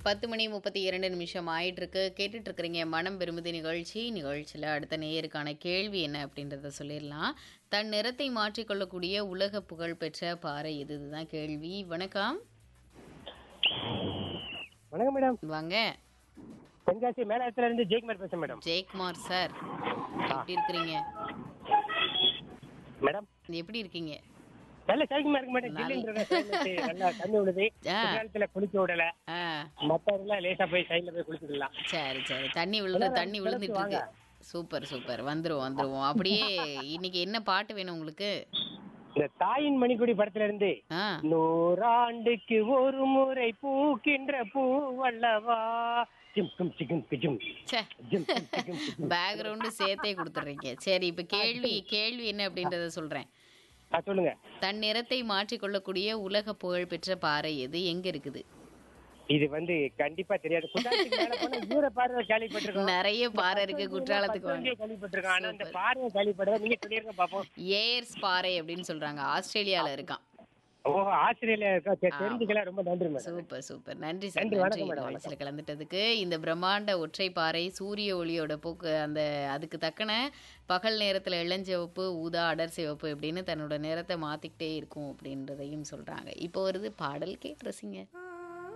பத்து மணி முப்பத்தி இரண்டு நிமிஷம் ஆயிட்டு இருக்கு கேட்டுட்டு இருக்கிறீங்க மனம் விரும்புதி நிகழ்ச்சி நிகழ்ச்சியில் அடுத்த நேயருக்கான கேள்வி என்ன அப்படின்றத சொல்லிடலாம் தன் நிறத்தை மாற்றிக்கொள்ளக்கூடிய உலக புகழ் பெற்ற பாறை இது இதுதான் கேள்வி வணக்கம் வணக்கம் மேடம் வாங்க தென்காசி மேலத்துல இருந்து ஜெயக்குமார் பேசுறேன் மேடம் ஜெயக்குமார் சார் எப்படி இருக்கிறீங்க மேடம் எப்படி இருக்கீங்க நல்ல சைக்கிமா இருக்கு மேடம் ஜில்லுன்றது climate, நல்லா தண்ணி விழுது ஆ. குற்றாலத்துல குளிக்க விடல ஆ மத்த எல்லாம் லேசா போய் சைடுல போய் குளிச்சுக்கலாம் சரி சரி தண்ணி விழுந்து தண்ணி விழுந்துட்டு இருக்கு சூப்பர் சூப்பர் வந்துருவோம் வந்துருவோம் அப்படியே இன்னைக்கு என்ன பாட்டு வேணும் உங்களுக்கு இந்த தாயின் மணிக்குடி படத்துல இருந்து ஆ நூறாண்டுக்கு ஒரு முறை பூக்கின்ற பூவல்லவா ஜிம் கும் சிகும் கிஜும் ச்சே ஜிம் கும் சிகும் கிஜும். பேக்ரவுண்டு சேர்த்தே கொடுத்துட்றீங்க சரி இப்போ கேள்வி கேள்வி என்ன அப்படின்றத சொல்கிறேன் ஆ சொல்லுங்க தன் நிறத்தை மாற்றிக்கொள்ளக்கூடிய உலக புகழ் பெற்ற பாறை எது எங்க இருக்குது இது வந்து கண்டிப்பா தெரியாது குற்றாலத்துக்கு மேல போனா ஈர பார்வை கேள்விப்பட்டிருக்கோம் நிறைய பாறை இருக்கு குற்றாலத்துக்கு வாங்க பத்தொன்பது கேள்விப்பட்டிருக்கோம் ஆனா அந்த பார்வை கேள்விப்படாத நீங்க சொல்லிருங்க பாப்போம் ஏர்ஸ் பாறை அப்படின்னு சொல்றாங்க ஆஸ்திரேலியால இருக்கான் ஓ ஆஸ்திரேலியா இருக்கா சரி தெரிஞ்சுக்கலாம் ரொம்ப நன்றி மேடம் சூப்பர் சூப்பர் நன்றி சார் நன்றி, நன்றி வணக்கம் மேடம், நிகழ்ச்சியில் கலந்துட்டதுக்கு இந்த பிரம்மாண்ட ஒற்றை பாறை சூரிய ஒளியோட போக்கு அந்த அதுக்கு தக்கன பகல் நேரத்தில் இளஞ்சிவப்பு ஊதா அடர் சிவப்பு அப்படின்னு தன்னோட நிறத்தை மாத்திக்கிட்டே இருக்கும் அப்படின்றதையும் சொல்றாங்க இப்போ வருது பாடல் கேட்டு ரசிங்க